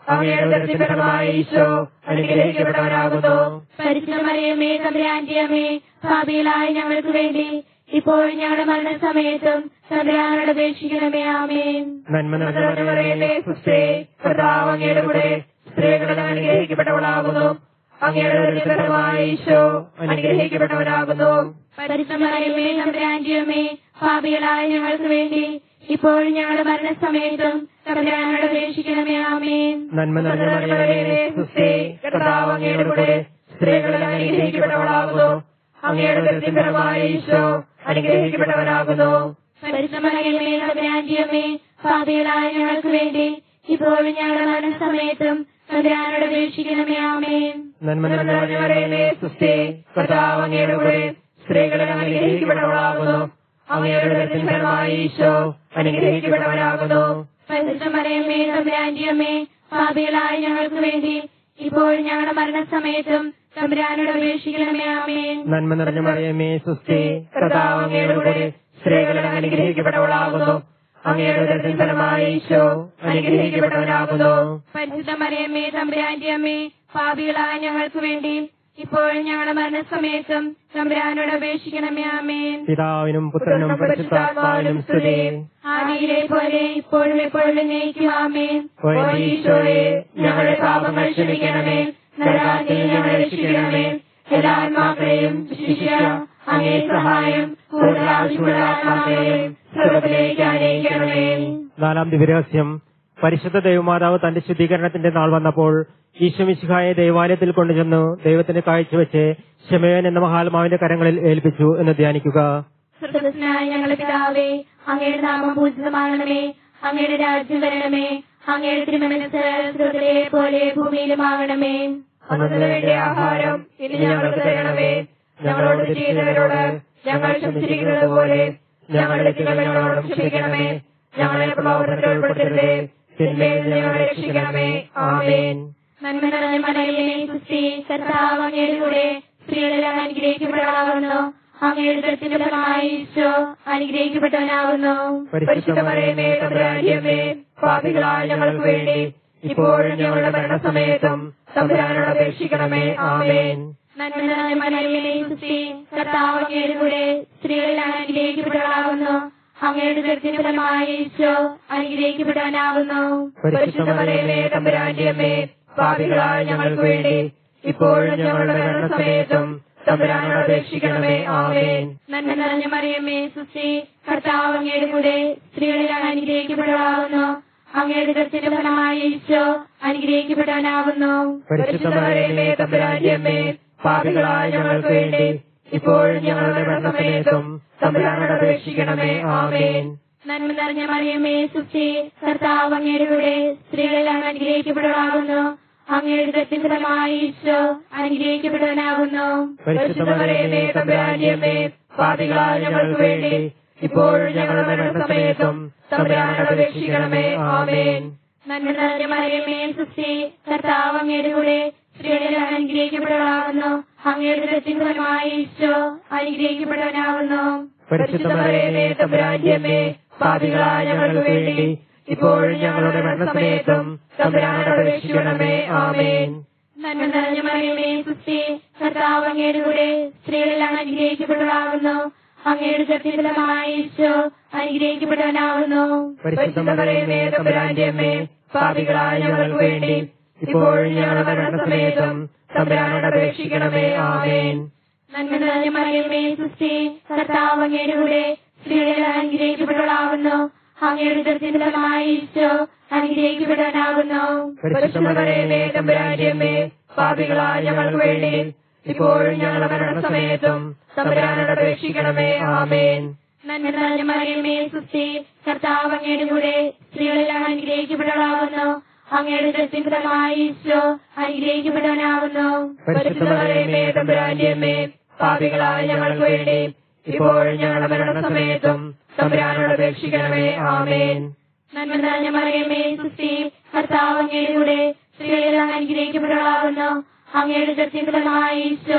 അങ്ങയുടെ ഉദരത്തിൻ ഫലമായി ഈശോ അനുഗ്രഹിക്കപ്പെട്ടവനാകുന്നു പരിശുദ്ധമറിയമേ തമ്പുരാന്റെ അമ്മേ ഭാവിയിലായി ഞങ്ങൾക്ക് വേണ്ടി ഇപ്പോൾ ഞങ്ങളുടെ മരണസമയത്തും തമ്പുരാനോട് അപേക്ഷിക്കണമേ ആമേൻ നന്മ നിറഞ്ഞ മറിയമേ സുസ്ഥേ കർത്താവ് അങ്ങയുടെ കൂടെ സ്ത്രീകളിൽ അനുഗ്രഹിക്കപ്പെട്ടവളാകുന്നു അങ്ങയുടെ ഉദരത്തിൻ ഫലമായി ഈശോ അനുഗ്രഹിക്കപ്പെട്ടവനാകുന്നു പരിശുദ്ധമറിയമേ തമ്പുരാന്റെ അമ്മേ ഭാവിയിലായി ഞങ്ങൾക്ക് വേണ്ടി ഇപ്പോൾ ഞങ്ങളുടെ മരണസമയത്തും തമ്പുരാനോട് അപേക്ഷിക്കണമേ ആമേൻ നന്മ നിറഞ്ഞ മറിയമേ സുസ്ഥേ കർത്താവ് അങ്ങയുടെ കൂടെ സ്ത്രീകളിൽ അനുഗ്രഹിക്കപ്പെട്ടവളാകുന്നു അങ്ങയുടെ ഉദരത്തിൻ ഫലമായി ഈശോ അനുഗ്രഹിക്കപ്പെട്ടവനാകുന്നു പരിശുദ്ധമറിയമേ തമ്പുരാന്റെ അമ്മേ ഭാവിയിലായി ഞങ്ങൾക്ക് വേണ്ടി ഇപ്പോൾ ഞങ്ങളുടെ മരണസമയത്തും തമ്പുരാനോട് അപേക്ഷിക്കണമേ ആമേൻ നന്മ നിറഞ്ഞ മറിയമേ സുസ്ഥേ കർത്താവ് അങ്ങയുടെ കൂടെ സ്ത്രീകളിൽ അനുഗ്രഹിക്കപ്പെട്ടവളാകുന്നു അങ്ങയുടെ ഉദരത്തിൻ ഫലമായി ഈശോ അനുഗ്രഹിക്കപ്പെട്ടവനാകുന്നു പരിശുദ്ധമറിയമേ തമ്പുരാന്റെ അമ്മേ ഭാവിയിലായി ഞങ്ങൾക്ക് വേണ്ടി ഇപ്പോൾ ഞങ്ങളുടെ മരണസമയത്തും തമ്പുരാനോട് അപേക്ഷിക്കണമേ ആമേൻ നന്മ നിറഞ്ഞ മറിയമേ സുസ്ഥേ കർത്താവ് അങ്ങയുടെ കൂടെ സ്ത്രീകളിൽ അനുഗ്രഹിക്കപ്പെട്ടവളാകുന്നു അങ്ങയുടെ ഉദരത്തിൻ ഫലമായി ഈശോ അനുഗ്രഹിക്കപ്പെട്ടവനാകുന്നു പരിശുദ്ധമറിയമേ തമ്പുരാന്റെ അമ്മേ ഭാവിയിലായ ഞങ്ങൾക്ക് വേണ്ടി ഇപ്പോൾ ഞങ്ങളുടെ മരണസമയത്തും തമ്പുരാനോട് അപേക്ഷിക്കണമേ ആമേൻ പിതാവിനും പുത്രനും പരിശുദ്ധാത്മാവിനും സ്തുതി ആദിയിലെ പോലെ ഇപ്പോഴും എപ്പോഴും നയിക്കും ആമേൻ ഓ ഈശോയെ ഞങ്ങളുടെ പാപങ്ങൾ ക്ഷമിക്കണമേ നരകാത്തിൽ ഞങ്ങളെ രക്ഷിക്കണമേ എല്ലാ ആത്മാക്കളെയും ശിഷ്യ അങ്ങേ സഹായം കൂടുതൽ ആവശ്യമുള്ള ആത്മാക്കളെയും സ്വർഗത്തിലേക്ക് അനയിക്കണമേ നാലാം ദിവരഹസ്യം പരിശുദ്ധ ദൈവമാതാവ് തന്റെ ശുദ്ധീകരണത്തിന്റെ നാൾ വന്നപ്പോൾ ഈശ്വമിശിഹായെ ദൈവാലയത്തിൽ കൊണ്ടുചെന്നു ദൈവത്തിന് കാഴ്ചവെച്ച് ശമയൻ എന്ന മഹാത്മാവിന്റെ കരങ്ങളിൽ ഏൽപ്പിച്ചു എന്ന് ധ്യാനിക്കുക സ്വർഗസ്നായ ഞങ്ങളുടെ പിതാവേ അങ്ങയുടെ നാമം പൂജിതമാകണമേ അങ്ങയുടെ രാജ്യം വരണമേ അങ്ങയുടെ തിരുമനസ് സ്വർഗത്തിലെ പോലെ ഭൂമിയിലുമാകണമേ അന്നു വേണ്ട ആഹാരം ഇനി ഞങ്ങൾക്ക് തരണമേ ഞങ്ങളോട് ചെയ്യുന്നവരോട് ഞങ്ങൾ ക്ഷമിച്ചിരിക്കുന്നത് പോലെ ഞങ്ങളുടെ ഞങ്ങളോട് ക്ഷമിക്കണമേ ഞങ്ങളെ പ്രലോഭനത്തിൽ ഉൾപ്പെടുത്തരുതേ തിന്മയിൽ നിന്ന് ഞങ്ങളെ രക്ഷിക്കണമേ ആമേൻ നന്മ നിറഞ്ഞ മലയിലെ സുസ്തി കർത്താവ് അങ്ങയുടെ കൂടെ സ്ത്രീകളെല്ലാം അനുഗ്രഹിക്കപ്പെടാവുന്നു അങ്ങയുടെ ദൃത്തിന്റെ ഫലമായി ഈശോ അനുഗ്രഹിക്കപ്പെട്ടവനാകുന്നു പരിശുദ്ധ മറിയമേ തമ്പുരാന്റിയമ്മേ പാപികളായ ഞങ്ങൾക്ക് വേണ്ടി ഇപ്പോഴും ഞങ്ങളുടെ മരണസമയത്തും തമ്പുരാനോട് അപേക്ഷിക്കണമേ ആമേൻ നന്മ നിറഞ്ഞ മലയിലെ സുസ്തി കർത്താവ് അങ്ങയുടെ കൂടെ സ്ത്രീകളെല്ലാം അനുഗ്രഹിക്കപ്പെട്ടവളാകുന്നു അങ്ങയുടെ ദൃത്തിന്റെ ഫലമായി ഈശോ അനുഗ്രഹിക്കപ്പെട്ടവനാകുന്നു പരിശുദ്ധ മറിയമേ തമ്പുരാന്റിയമ്മേ പാപികളായ ഞങ്ങൾക്ക് വേണ്ടി ഇപ്പോഴും ഞങ്ങളുടെ മരണസമയത്തും തമ്പുരാനോട് അപേക്ഷിക്കണമേ ആമേൻ നന്മ നിറഞ്ഞ മറിയമ്മേ സുസ്തി കർത്താവ് അങ്ങയുടെ കൂടെ സ്ത്രീകളെല്ലാം അനുഗ്രഹിക്കപ്പെട്ടവളാകുന്നു അങ്ങയുടെ ദൃത്തിന്റെ ഫലമായി ഈശോ അനുഗ്രഹിക്കപ്പെട്ടവനാകുന്നു പരിശുദ്ധ മറിയമേ തമ്പുരാന്റിയമ്മേ പാപികളായ ഞങ്ങൾക്ക് വേണ്ടി ഇപ്പോഴും ഞങ്ങളുടെ മരണസമയത്തും തമ്പുരാനോട് അപേക്ഷിക്കണമേ ആമേൻ നന്മ നിറഞ്ഞ മറിയമ്മേ സുസ്തി കർത്താവ് അങ്ങയുടെ കൂടെ സ്ത്രീകളെല്ലാം അനുഗ്രഹിക്കപ്പെട്ടവളാകുന്നു അങ്ങയുടെ ദൃത്തിന്റെ ഫലമായി ഈശോ അനുഗ്രഹിക്കപ്പെട്ടവനാകുന്നു പരിശുദ്ധ മറിയമേ തമ്പുരാന്റിയമ്മേ പാപികളായ ഞങ്ങൾക്ക് വേണ്ടി ഇപ്പോഴും ഞങ്ങളുടെ മരണസമയത്തും തമ്പുരാനോട് അപേക്ഷിക്കണമേ ആമേൻ നന്മ നിറഞ്ഞ മറിയമ്മേ സുസ്തി കർത്താവ് അങ്ങയുടെ കൂടെ സ്ത്രീകളെല്ലാം അനുഗ്രഹിക്കപ്പെട്ടവളാകുന്നു അങ്ങയുടെ ദൃത്തിന്റെ ഫലമായി ഈശോ അനുഗ്രഹിക്കപ്പെട്ടവനാകുന്നു പരിശുദ്ധ മറിയമേ തമ്പുരാന്റിയമ്മേ പാപികളായ ഞങ്ങൾക്ക് വേണ്ടി ഇപ്പോഴും ഞങ്ങളുടെ മരണസമയത്തും തമ്പുരാനോട് അപേക്ഷിക്കണമേ ആമേൻ നന്മ നിറഞ്ഞ മറിയമേ സുസ്തി കർത്താവ് അങ്ങയുടെ കൂടെ സ്ത്രീകളെല്ലാം അനുഗ്രഹിക്കപ്പെട്ടവളാകുന്നു അങ്ങയുടെ ദൃത്തിന്റെ ഫലമായി ഈശോ അനുഗ്രഹിക്കപ്പെട്ടവനാകുന്നു പരിശുദ്ധ മറിയമേ തമ്പുരാന്റിയമ്മേ പാപികളായ ഞങ്ങൾക്ക് വേണ്ടി ഇപ്പോഴും ഞങ്ങളുടെ മരണസമയത്തും തമ്പുരാനോട് അപേക്ഷിക്കണമേ ആമേൻ നന്മ നിറഞ്ഞ മറിയമേ സുസ്തി കർത്താവ് അങ്ങയുടെ കൂടെ സ്ത്രീകളെല്ലാം അനുഗ്രഹിക്കപ്പെട്ടവളാകുന്നു അങ്ങയുടെ ദൃത്തിന്റെ ഫലമായി ഈശോ അനുഗ്രഹിക്കപ്പെട്ടവനാകുന്നു പരിശുദ്ധ മറിയമേ തമ്പുരാന്റിയമ്മേ പാപികളായ ഞങ്ങൾക്ക് വേണ്ടി ഇപ്പോഴും ഞങ്ങളുടെ മരണസമയത്തും തമ്പുരാനോട് അപേക്ഷിക്കണമേ ആമേൻ നന്മ നിറഞ്ഞ മറിയമേ സുസ്തി കർത്താവ് അങ്ങയുടെ കൂടെ സ്ത്രീകളെല്ലാം അനുഗ്രഹിക്കപ്പെട്ടവളാകുന്നു അങ്ങയുടെ ദൃത്തിന്റെ ഫലമായി ഈശോ അനുഗ്രഹിക്കപ്പെട്ടവനാകുന്നു പരിശുദ്ധ മറിയമേ തമ്പുരാന്റിയമ്മേ പാപികളായ ഞങ്ങൾക്ക് വേണ്ടി ഇപ്പോഴും ഞങ്ങളുടെ മരണസമയത്തും തമ്പുരാനോട് അപേക്ഷിക്കണമേ ആമേൻ നന്മ നിറഞ്ഞ മറിയമേ സുസ്തി കർത്താവ് അങ്ങയുടെ കൂടെ സ്ത്രീകളെല്ലാം അനുഗ്രഹിക്കപ്പെട്ടവളാകുന്നു അങ്ങയുടെ ദൃത്തിന്റെ ഫലമായി ഈശോ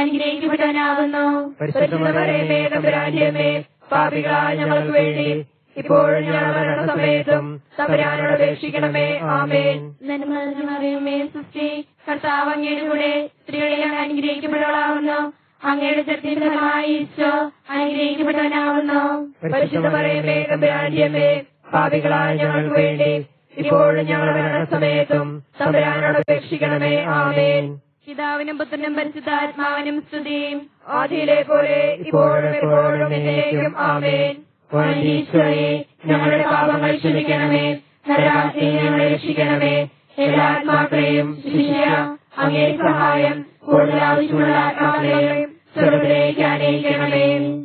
അനുഗ്രഹിക്കപ്പെട്ടവനാകുന്നു പരിശുദ്ധ മറിയമേ തമ്പുരാന്റിയമ്മേ പാപികളായ ഞങ്ങൾക്ക് വേണ്ടി ഇപ്പോഴും ഞങ്ങളുടെ മരണസമയത്തും തമ്പുരാനോട് അപേക്ഷിക്കണമേ ആമേൻ നന്മ നിറഞ്ഞ മറിയമേ സുസ്തി കർത്താവ് അങ്ങയുടെ കൂടെ സ്ത്രീകളിൽ അങ്ങ് അനുഗ്രഹിക്കപ്പെട്ടവളാവുന്നു അങ്ങയുടെ ചത്തിഫലമായി ഈശോ അനുഗ്രഹിക്കപ്പെട്ടവനാവുന്നു പരിശുദ്ധ മറിയമേ തമ്പുരാന്റിയമ്മേ പാപികളായ ഞങ്ങൾക്ക് വേണ്ടി ഇപ്പോഴും ഞങ്ങളുടെ മരണസമയത്തും തമ്പുരാനോട് അപേക്ഷിക്കണമേ ആമേൻ പിതാവിനും പുത്രനും പരിശുദ്ധാത്മാവിനും സ്തുതിയും ആദിയിലെ പോലെ ഇപ്പോഴും എപ്പോഴും എന്നേക്കും ആമേൻ ഈശോയെ ഞങ്ങളുടെ പാപങ്ങൾ ക്ഷമിക്കണമേ നരകാശയെ ഞങ്ങളെ രക്ഷിക്കണമേ എല്ലാ ആത്മാക്കളെയും ശിഷ്യ അങ്ങേ സഹായം കൂടുതൽ ആവശ്യമുള്ള ആത്മാക്കളെയും സ്വർഗത്തിലേക്ക് ആനയിക്കണമേ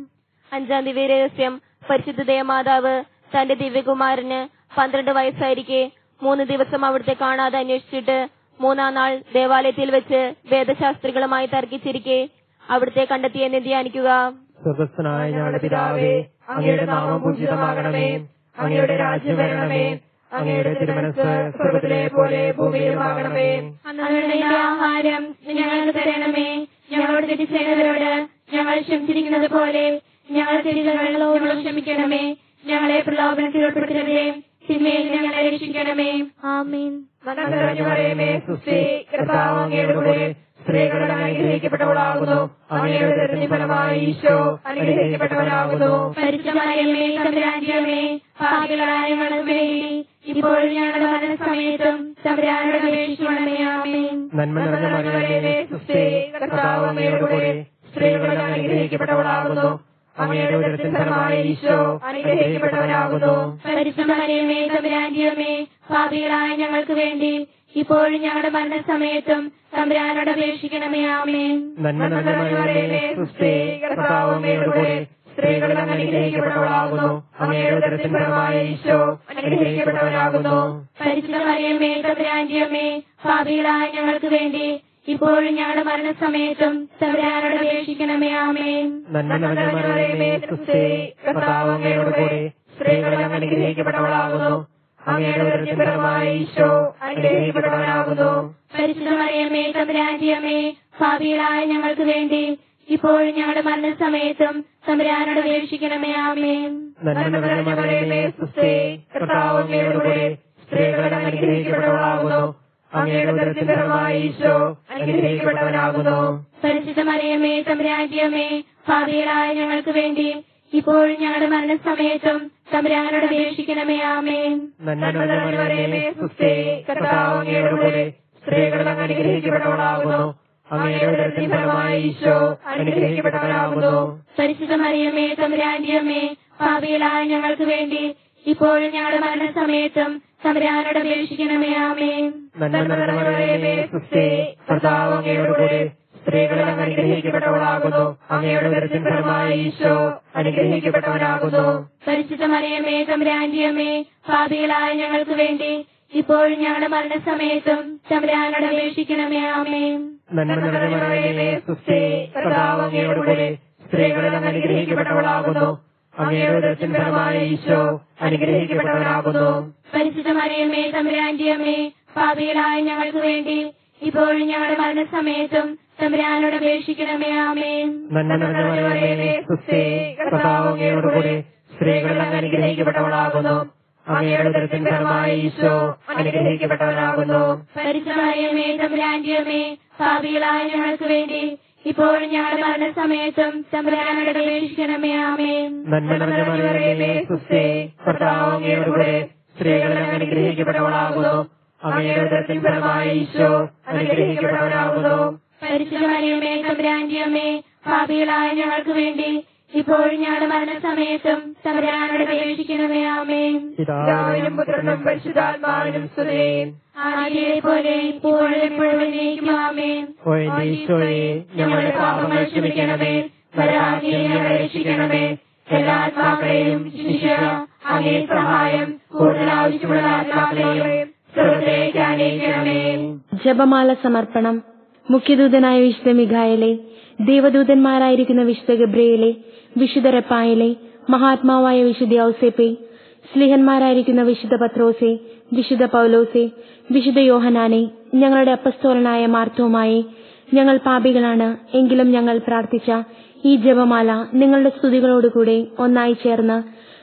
അഞ്ചാം ദിവ്യ രഹസ്യം പരിശുദ്ധ ദേവമാതാവ് തന്റെ ദിവ്യകുമാരന് പന്ത്രണ്ട് വയസ്സായിരിക്കെ മൂന്ന് ദിവസം അവിടുത്തെ കാണാതെ അന്വേഷിച്ചിട്ട് മൂന്നാം നാൾ ദേവാലയത്തിൽ വെച്ച് വേദശാസ്ത്രികളുമായി തർക്കിച്ചിരിക്കെ അവിടുത്തെ കണ്ടെത്തിയെന്ന് ധ്യാനിക്കുക സ്വർഗസ്ഥനായ ഞങ്ങളുടെ പിതാവേ അങ്ങയുടെ നാമം പൂജിതമാകണമേ അങ്ങയുടെ രാജ്യം വരണമേ അങ്ങയുടെ തിരുമനസ് സ്വർഗത്തിലെ പോലെ ഭൂമിയിലുമാകണമേ ഞങ്ങളുടെ ആഹാരം ഞങ്ങൾക്ക് തരണമേ ഞങ്ങളോട് തെറ്റ് ചെയ്തവരോട് ഞങ്ങൾ ക്ഷമിച്ചിരിക്കുന്നത് പോലെ ഞങ്ങൾ തെറ്റുകളോട് ക്ഷമിക്കണമേ ഞങ്ങളെ പ്രലോഭനത്തിൽ ഉൾപ്പെടുത്തരുതേ തിന്മയിൽ ഞങ്ങളെ രക്ഷിക്കണമേ ആമീൻ നന്മ നിറഞ്ഞു പറയുമേ സുസ്ഥി കർത്താവ് അങ്ങയുടെ കൂടെ സ്ത്രീകളുടെ അനുഗ്രഹിക്കപ്പെട്ടവളാകുന്നു അങ്ങയുടെ ഉദരത്തിൻ ഫലമായി ഈശോ അനുഗ്രഹിക്കപ്പെട്ടവനാകുന്നു പരിശുദ്ധമറിയമേ തമ്പുരാന്റിയമേ പാപികളായ ഞങ്ങൾക്ക് വേണ്ടി ഇപ്പോൾ ഞങ്ങളുടെ മരണസമയത്തും തമ്പുരാനോട് അപേക്ഷിക്കണമേ ആമേൻ നന്മ നിറഞ്ഞ മറിയമേ സുസ്ഥി കർത്താവ് അങ്ങയുടെ കൂടെ സ്ത്രീകളുടെ അനുഗ്രഹിക്കപ്പെട്ടവളാകുന്നു അങ്ങയുടെ ഉദരത്തിൻ ഫലമായി ഈശോ അനുഗ്രഹിക്കപ്പെട്ടവനാകുന്നു പരിശുദ്ധമറിയമേ തമ്പുരാന്റിയമേ പാപികളായ ഞങ്ങൾക്ക് വേണ്ടി ഇപ്പോഴും ഞങ്ങളുടെ മരണസമയത്തും തമ്പുരാനോട് അപേക്ഷിക്കണമേ ആമേൻ നന്മ നിറഞ്ഞ മറിയമേ സുസ്ഥി കർത്താവ് അങ്ങയുടെ കൂടെ സ്ത്രീകളുടെ അനുഗ്രഹിക്കപ്പെട്ടവളാകുന്നു അങ്ങയുടെ ഉദരത്തിൻ ഫലമായി ഈശോ അനുഗ്രഹിക്കപ്പെട്ടവനാകുന്നു പരിശുദ്ധമറിയമേ തമ്പുരാന്റിയമേ പാപികളായ ഞങ്ങൾക്ക് വേണ്ടി ഇപ്പോഴും ഞങ്ങളുടെ മരണസമയത്തും തമ്പുരാനോട് അപേക്ഷിക്കണമേ ആമേൻ നന്മ നിറഞ്ഞ മറിയമേ സുസ്ഥി കർത്താവ് അങ്ങയുടെ കൂടെ സ്ത്രീകളിൽ അനുഗ്രഹിക്കപ്പെട്ടവളാകുന്നു അങ്ങയുടെ ഉദരത്തിൻ ഫലമായി ഈശോ അനുഗ്രഹിക്കപ്പെട്ടവനാകുന്നു പരിശുദ്ധമറിയമേ തമ്പുരാന്റിയമേ പാപികളായ ഞങ്ങൾക്ക് വേണ്ടി ഇപ്പോഴും ഞങ്ങളുടെ മരണസമയത്തും തമ്പുരാനോട് അപേക്ഷിക്കണമേ ആമേൻ നന്മ നിറഞ്ഞ മറിയമേ സുസ്ഥി കർത്താവ് അങ്ങയുടെ കൂടെ സ്ത്രീകളിൽ അനുഗ്രഹിക്കപ്പെട്ടവളാകുന്നു അങ്ങയുടെ ഉദരത്തിൻ ഫലമായി ഈശോ അനുഗ്രഹിക്കപ്പെട്ടവനാകുന്നു പരിശുദ്ധമറിയമേ തമ്പുരാന്റിയമേ പാപികളായ ഞങ്ങൾക്ക് വേണ്ടി ഇപ്പോഴും ഞങ്ങളുടെ മരണസമയത്തും തമ്പുരാനോട് അപേക്ഷിക്കണമേ ആമേൻ നന്മ നിറഞ്ഞ മറിയമേ സുസ്ഥി കർത്താവ് അങ്ങയുടെ കൂടെ സ്ത്രീകളിൽ അനുഗ്രഹിക്കപ്പെട്ടവളാകുന്നു അങ്ങയുടെ ഉദരത്തിൻ ഫലമായി ഈശോ അനുഗ്രഹിക്കപ്പെട്ടവനാകുന്നു പരിശുദ്ധമറിയമേ തമ്പുരാന്റിയമേ പാപികളായ ഞങ്ങൾക്ക് വേണ്ടി ഇപ്പോഴും ഞങ്ങളുടെ മരണസമയത്തും തമ്പുരാനോട് അപേക്ഷിക്കണമേ ആമേൻ നന്മ നിറഞ്ഞ മറിയമേ സുസ്ഥി കർത്താവ് അങ്ങയുടെ കൂടെ സ്ത്രീകളിൽ അനുഗ്രഹിക്കപ്പെട്ടവളാകുന്നു അങ്ങയുടെ ഉദരത്തിൻ ഫലമായി ഈശോ അനുഗ്രഹിക്കപ്പെട്ടവനാകുന്നു പരിശുദ്ധമറിയമേ തമ്പുരാന്റിയമേ പാപികളായ ഞങ്ങൾക്ക് വേണ്ടി ഇപ്പോഴും ഞങ്ങളുടെ മരണസമയത്തും തമ്പുരാനോട് അപേക്ഷിക്കണമേ ആമേൻ നന്മ നിറഞ്ഞ മറിയമേ സുസ്ഥി കർത്താവ് അങ്ങയുടെ കൂടെ സ്ത്രീകളിൽ അനുഗ്രഹിക്കപ്പെട്ടവളാകുന്നു അങ്ങയുടെ ഉദരത്തിൻ ഫലമായി ഈശോ അനുഗ്രഹിക്കപ്പെട്ടവനാകുന്നു പരിശുദ്ധമറിയമേ തമ്പുരാന്റിയമേ പാപികളായ ഞങ്ങൾക്ക് വേണ്ടി ഇപ്പോഴും ഞങ്ങളുടെ മരണസമയത്തും തമ്പുരാനോട് അപേക്ഷിക്കണമേ ആമേൻ നന്മ നിറഞ്ഞ മറിയമേ സുസ്ഥി കർത്താവ് അങ്ങയുടെ കൂടെ സ്ത്രീകളിൽ അനുഗ്രഹിക്കപ്പെട്ടവളാകുന്നു അങ്ങയുടെ ഉദരത്തിൻ ഫലമായി ഈശോ അനുഗ്രഹിക്കപ്പെട്ടവനാകുന്നു പരിശുദ്ധമറിയമേ തമ്പുരാന്റിയമേ പാപികളായ ഞങ്ങൾക്ക് വേണ്ടി ഇപ്പോഴും ഞങ്ങളുടെ മരണസമയത്തും തമ്പുരാനോട് അപേക്ഷിക്കണമേ ആമേൻ നന്മ നിറഞ്ഞ മറിയമേ സുസ്ഥി കർത്താവ് അങ്ങയുടെ കൂടെ സ്ത്രീകളിൽ അനുഗ്രഹിക്കപ്പെട്ടവളാകുന്നു അങ്ങയുടെ ഉദരത്തിൻ ഫലമായി ഈശോ അനുഗ്രഹിക്കപ്പെട്ടവനാകുന്നു പരിശുദ്ധമറിയമേ തമ്പുരാന്റിയമേ പാപികളായ ഞങ്ങൾക്ക് വേണ്ടി ഇപ്പോഴും ഞങ്ങളുടെ മരണസമയത്തും തമ്പുരാനോട് അപേക്ഷിക്കണമേ ആമേൻ പിതാവിനും പുത്രനും പരിശുദ്ധാത്മാവിനും സ്തുതിയും ആദ്യത്തെ പോലെ ഇപ്പോഴും എപ്പോഴും എന്നേക്കും ആമേൻ ഓ എന്റെ ഈശോയെ ഞങ്ങളുടെ പാപങ്ങൾ ക്ഷമിക്കണമേ നരകാഗ്നിയിൽ ഞങ്ങളെ രക്ഷിക്കണമേ എല്ലാ ആത്മാക്കളെയും ശിക്ഷ അങ്ങേ സഹായം കൂടുതൽ ആവശ്യമുള്ള ആത്മാക്കളെയും സ്വർഗത്തിലേക്ക് ആനയിക്കണമേ ജപമാല സമർപ്പണം മുഖ്യദൂതനായ വിശുദ്ധ മിഖായലെ ദേവദൂതന്മാരായിരിക്കുന്ന വിശുദ്ധ ഗബ്രിയലെ വിശുദ്ധ റെപ്പായലെ മഹാത്മാവായ വിശുദ്ധ ഔസേപ്പെ സ്ലിഹന്മാരായിരിക്കുന്ന വിശുദ്ധ പത്രോസെ വിശുദ്ധ പൗലോസെ വിശുദ്ധ യോഹനാനെ ഞങ്ങളുടെ അപ്പസ്തോലനായ മാർത്തോമായെ ഞങ്ങൾ പാപികളാണ് എങ്കിലും ഞങ്ങൾ പ്രാർത്ഥിച്ച ഈ ജപമാല നിങ്ങളുടെ സ്തുതികളോടുകൂടെ ഒന്നായി ചേർന്ന്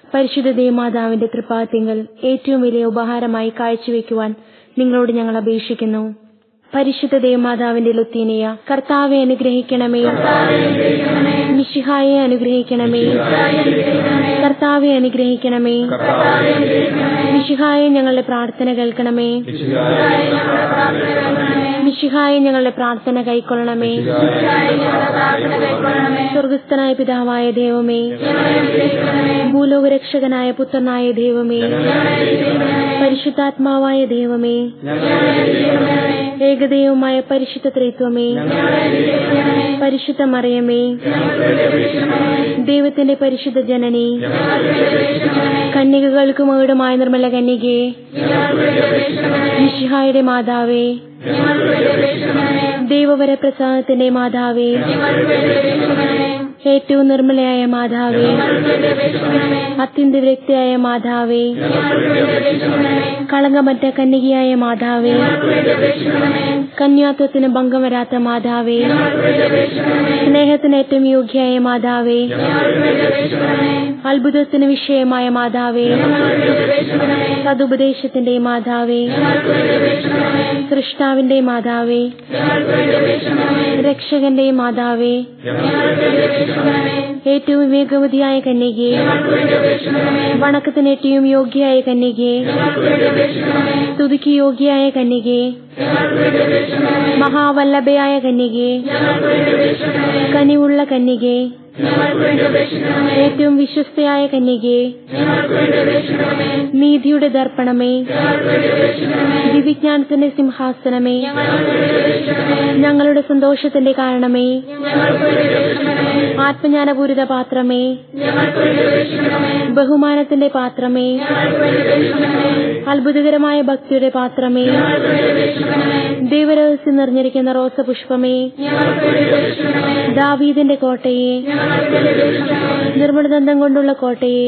പരിശുദ്ധ ദേവമാതാവിന്റെ തൃപ്പാത്തിങ്കൽ ഏറ്റവും വലിയ ഉപഹാരമായി കാഴ്ചവെക്കുവാൻ നിങ്ങളോട് ഞങ്ങൾ അപേക്ഷിക്കുന്നു പരിശുദ്ധ ദേവമാതാവിന്റെ ലുത്തീനിയ കർത്താവെ അനുഗ്രഹിക്കണമേ മിശിഹായെ അനുഗ്രഹിക്കണമേ കർത്താവെ അനുഗ്രഹിക്കണമേ മിശിഹായെ ഞങ്ങളുടെ പ്രാർത്ഥന കേൾക്കണമേ മിശിഹായെ ഞങ്ങളുടെ പ്രാർത്ഥന കൈക്കൊള്ളണമേ സ്വർഗസ്ഥനായ പിതാവായ ദൈവമേ ഭൂലോകരക്ഷകനായ പുത്രനായ ദൈവമേ പരിശുദ്ധാത്മാവായ ദൈവമേ ഏകദൈവമായ പരിശുദ്ധ ത്രിത്വമേ പരിശുദ്ധ മറിയമേ ദൈവത്തിന്റെ പരിശുദ്ധ ജനനി കന്യകകൾക്ക് മകുടമായ നിർമ്മല കന്യകയെ മിശിഹായുടെ മാതാവേ ദൈവവര പ്രസാദത്തിന്റെ മാതാവേ ഏറ്റവും നിർമ്മലയായ മാതാവേ അത്യന്ത വ്യക്തിയായ മാതാവേ കളങ്കമറ്റ കന്യകയായ മാതാവേ കന്യാത്വത്തിന് ഭംഗം വരാത്ത മാതാവേ സ്നേഹത്തിന് ഏറ്റവും യോഗ്യയായ മാതാവേ അത്ഭുതത്തിന് വിഷയമായ മാതാവേ സതുപദേശത്തിന്റെ മാതാവേ സൃഷ്ടാവിന്റെ മാതാവേ രക്ഷകന്റെ മാതാവേ ഏറ്റവും വിവേകവതിയായ കന്യകയെ വണക്കത്തിന് ഏറ്റവും യോഗ്യയായ കന്യകയെ സ്തുതിക്ക് യോഗ്യയായ കന്യകയെ മഹാവല്ലഭയായ കന്യകയെ കനിവുള്ള കന്യകയെ ഏറ്റവും വിശ്വസ്തയായ കന്യകയെ നീതിയുടെ ദർപ്പണമേ ദിവിജ്ഞാനത്തിന്റെ സിംഹാസനമേ ഞങ്ങളുടെ സന്തോഷത്തിന്റെ കാരണമേ ആത്മജ്ഞാനപൂരിത പാത്രമേ ബഹുമാനത്തിന്റെ പാത്രമേ അത്ഭുതകരമായ ഭക്തിയുടെ പാത്രമേ ദൈവരഹസ്യം നിറഞ്ഞിരിക്കുന്ന റോസപുഷ്പമേ ദാവീദിന്റെ കോട്ടയെ നിർമ്മലദന്തം കൊണ്ടുള്ള കോട്ടയെ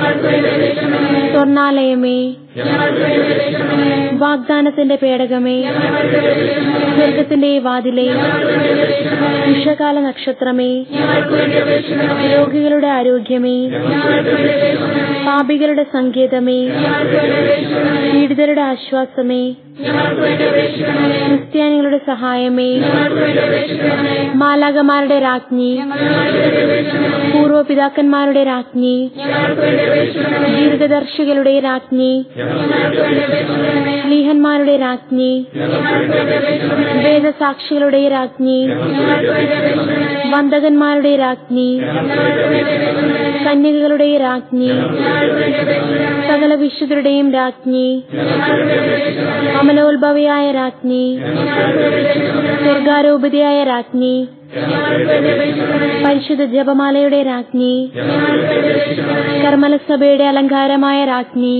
സ്വർണാലയമേ വാഗ്ദാനത്തിന്റെ പേടകമേ സ്വർഗത്തിന്റെ വാതിലെ ഉഷകാല നക്ഷത്രമേ രോഗികളുടെ ആരോഗ്യമേ പാപികളുടെ സങ്കേതമേ പീഡിതരുടെ ആശ്വാസമേ ക്രിസ്ത്യാനികളുടെ സഹായമേ മാലാകമാരുടെ രാജ്ഞി പൂർവപിതാക്കന്മാരുടെ രാജ്ഞി ദീർഘദർശികളുടെ രാജ്ഞി സ്ലീഹന്മാരുടെ രാജ്ഞി വേദസാക്ഷികളുടെ രാജ്ഞി വന്ദകന്മാരുടെ രാജ്ഞി കന്യകകളുടെ രാജ്ഞി സകല വിശുദ്ധരുടെയും രാജ്ഞി അമലോത്ഭവയായ രാജ്ഞി സ്വർഗാരോപതിയായ രാജ്ഞി പരിശുദ്ധ ജപമാലയുടെ രാജ്ഞി കർമ്മലസഭയുടെ അലങ്കാരമായ രാജ്ഞി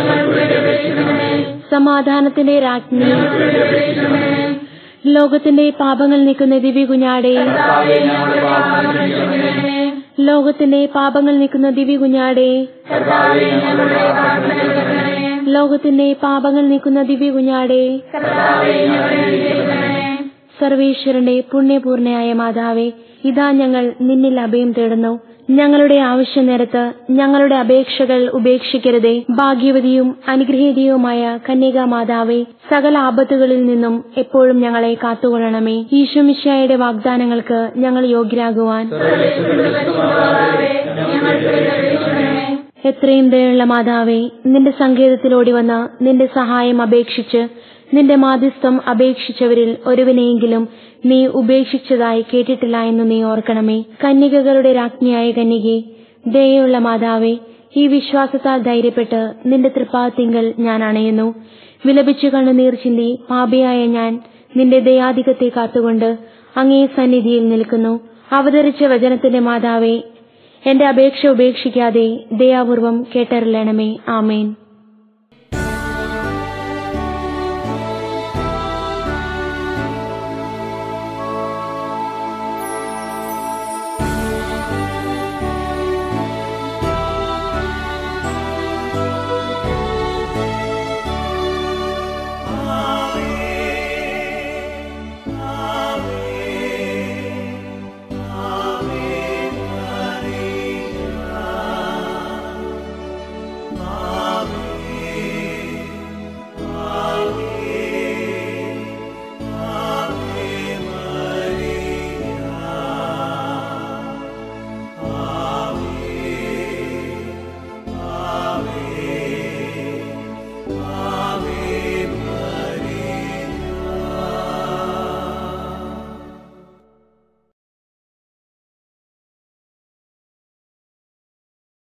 സമാധാനത്തിന്റെ രാജ്ഞി ലോകത്തിന്റെ പാപങ്ങൾ നീക്കുന്ന ദിവ്യ കുഞ്ഞാടെ ലോകത്തിന്റെ പാപങ്ങൾ നീക്കുന്ന ദിവ്യ കുഞ്ഞാടെ ലോകത്തിന്റെ പാപങ്ങൾ നീക്കുന്ന ദിവ്യ കുഞ്ഞാടെ സർവേശ്വരന്റെ പുണ്യപൂർണയായ മാതാവേ ഇതാ ഞങ്ങൾ നിന്നിൽ അഭയം തേടുന്നു ഞങ്ങളുടെ ആവശ്യ നേരത്ത് ഞങ്ങളുടെ അപേക്ഷകൾ ഉപേക്ഷിക്കരുതേ ഭാഗ്യവതിയും അനുഗ്രഹീതയുമായ കന്യകാ മാതാവേ സകല ആപത്തുകളിൽ നിന്നും എപ്പോഴും ഞങ്ങളെ കാത്തുകൊള്ളണമേ ഈശോമിശായുടെ വാഗ്ദാനങ്ങൾക്ക് ഞങ്ങൾ യോഗ്യരാകുവാൻ എത്രയും ദയുള്ള മാതാവേ നിന്റെ സങ്കേതത്തിലോടി വന്ന് നിന്റെ സഹായം അപേക്ഷിച്ച് നിന്റെ മാധ്യസ്ഥം അപേക്ഷിച്ചവരിൽ ഒരുവനെയെങ്കിലും നീ ഉപേക്ഷിച്ചതായി കേട്ടിട്ടില്ല എന്ന് നീ ഓർക്കണമേ കന്യകകളുടെ രാജ്ഞിയായ കന്യകെ ദയുള്ള മാതാവേ ഈ വിശ്വാസത്താൽ ധൈര്യപ്പെട്ട് നിന്റെ തൃപ്പാത്തിങ്കൽ ഞാൻ അണയുന്നു വിലപിച്ചു കണ്ണുനീർ ചിന്തി പാപിയായ ഞാൻ നിന്റെ ദയാധികത്തെ കാത്തുകൊണ്ട് അങ്ങേ സന്നിധിയിൽ നിൽക്കുന്നു അവതരിച്ച വചനത്തിന്റെ മാതാവേ എന്റെ അപേക്ഷ ഉപേക്ഷിക്കാതെ ദയാപൂർവം കേട്ടറിയണമേ ആമേൻ